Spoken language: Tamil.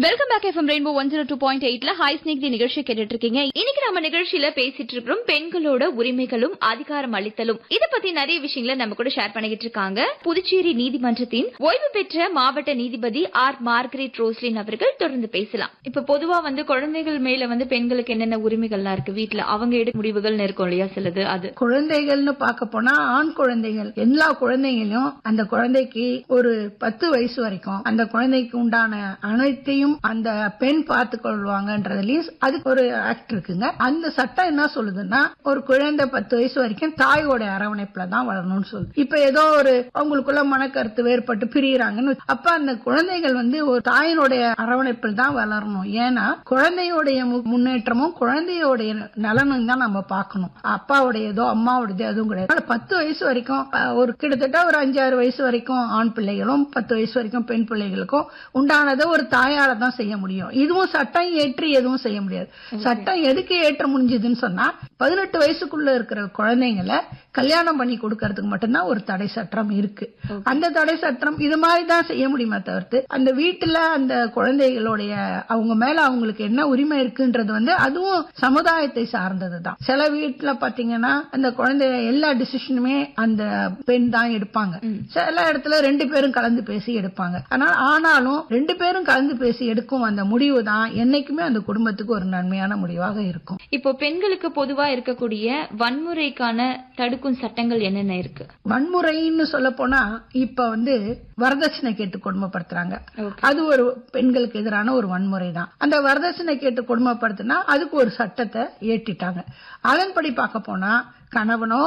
Welcome back FM rainbow one zero two point எயிட்ல ஹாய் ஸ்னேக் தி நிகழ்ச்சி கேட்டுட்டு இருக்கீங்க இன்னைக்கு நம்ம நிகழ்ச்சியில பேசிட்டு இருக்கிறோம் பெண்களோட உரிமைகளும் அதிகாரம் அளித்தலும் இத பத்தி நிறைய விஷயங்களை நம்ம கூட ஷேர் பண்ணிக்கிட்டு இருக்காங்க புதுச்சேரி நீதிமன்றத்தின் ஓய்வு பெற்ற மாவட்ட நீதிபதி ஆர் மார்கரெட் ரோஸ்லின் அவர்கள் தொடர்ந்து பேசலாம் இப்ப பொதுவா வந்து குழந்தைகள் மேல வந்து பெண்களுக்கு என்னென்ன உரிமைகள்லாம் இருக்கு வீட்ல அவங்க எடுக்க முடிவுகள்னு இருக்கும் இல்லையா சிலது அது குழந்தைகள்னு பார்க்க போனா ஆண் குழந்தைகள் எல்லா குழந்தைகளும் அந்த குழந்தைக்கு ஒரு பத்து வயசு வரைக்கும் அந்த குழந்தைக்கு உண்டான அனைத்தையும் அந்த பெண் பார்த்து கொள்வாங்கன்றதுலயும் அதுக்கு ஒரு ஆக்ட் இருக்குங்க அந்த சட்டம் என்ன சொல்லுதுன்னா ஒரு குழந்தை பத்து வயசு வரைக்கும் தாயோட அரவணைப்புல தான் வளரணும்னு சொல்லுது இப்ப ஏதோ ஒரு அவங்களுக்குள்ள மனக்கருத்து வேறுபட்டு பிரியறாங்கன்னு அப்ப அந்த குழந்தைகள் வந்து ஒரு தாயினுடைய அரவணைப்பில் தான் வளரணும் ஏன்னா குழந்தையோடைய மு- முன்னேற்றமும் குழந்தையோடைய நலனும் தான் நம்ம பார்க்கணும் அப்பாவுடையதோ அம்மாவுடையதோ எதுவும் கிடையாது அதனால பத்து வயசு வரைக்கும் அஹ், ஒரு கிட்டத்தட்ட ஒரு அஞ்சாறு வயசு வரைக்கும் ஆண் பிள்ளைகளும் பத்து வயசு வரைக்கும் பெண் பிள்ளைகளுக்கும் உண்டானதை ஒரு தாயால தான் செய்ய முடியும் இதுவும் சட்டம் ஏற்றி எதுவும் செய்ய முடியாது சட்டம் எதுக்கு ஏற்ற முடிஞ்சதுன்னு சொன்னா பதினெட்டு வயசுக்குள்ள இருக்கிற குழந்தைங்களை கல்யாணம் பண்ணி கொடுக்கறதுக்கு மட்டும்தான் ஒரு தடை சட்டம் இருக்கு அந்த தடை சட்டம் இது மாதிரி தான் செய்ய முடியுமே தவிர்த்து அந்த வீட்டுல அந்த குழந்தைகளுடைய அவங்க மேல அவங்களுக்கு என்ன உரிமை இருக்குன்றது வந்து அதுவும் சமுதாயத்தை சார்ந்தது தான் சில வீட்டுல பாத்தீங்கன்னா அந்த குழந்தை எல்லா டிசிஷனுமே அந்த பெண் தான் எடுப்பாங்க சில இடத்துல ரெண்டு பேரும் கலந்து பேசி எடுப்பாங்க ஆனால் ஆனாலும் ரெண்டு பேரும் கலந்து பேசி எடுக்கும் அந்த முடிவு தான் என்னைக்குமே அந்த குடும்பத்துக்கு ஒரு நன்மையான முடிவாக இருக்கும் இப்போ பெண்களுக்கு பொதுவா இருக்கக்கூடிய வன்முறைக்கான தடுக்கும் சட்டங்கள் என்னென்ன இருக்கு வன்முறைன்னு சொல்ல போனா இப்ப வந்து வரதட்சணை கேட்டு கொடுமைப்படுத்துறாங்க Okay. அது ஒரு பெண்களுக்கு எதிரான ஒரு வன்முறை தான் அந்த வரதட்சணை கேட்டு கொடுமைப்படுத்தினா அதுக்கு ஒரு சட்டத்தை ஏற்றிட்டாங்க அதன்படி பார்க்க போனா கணவனோ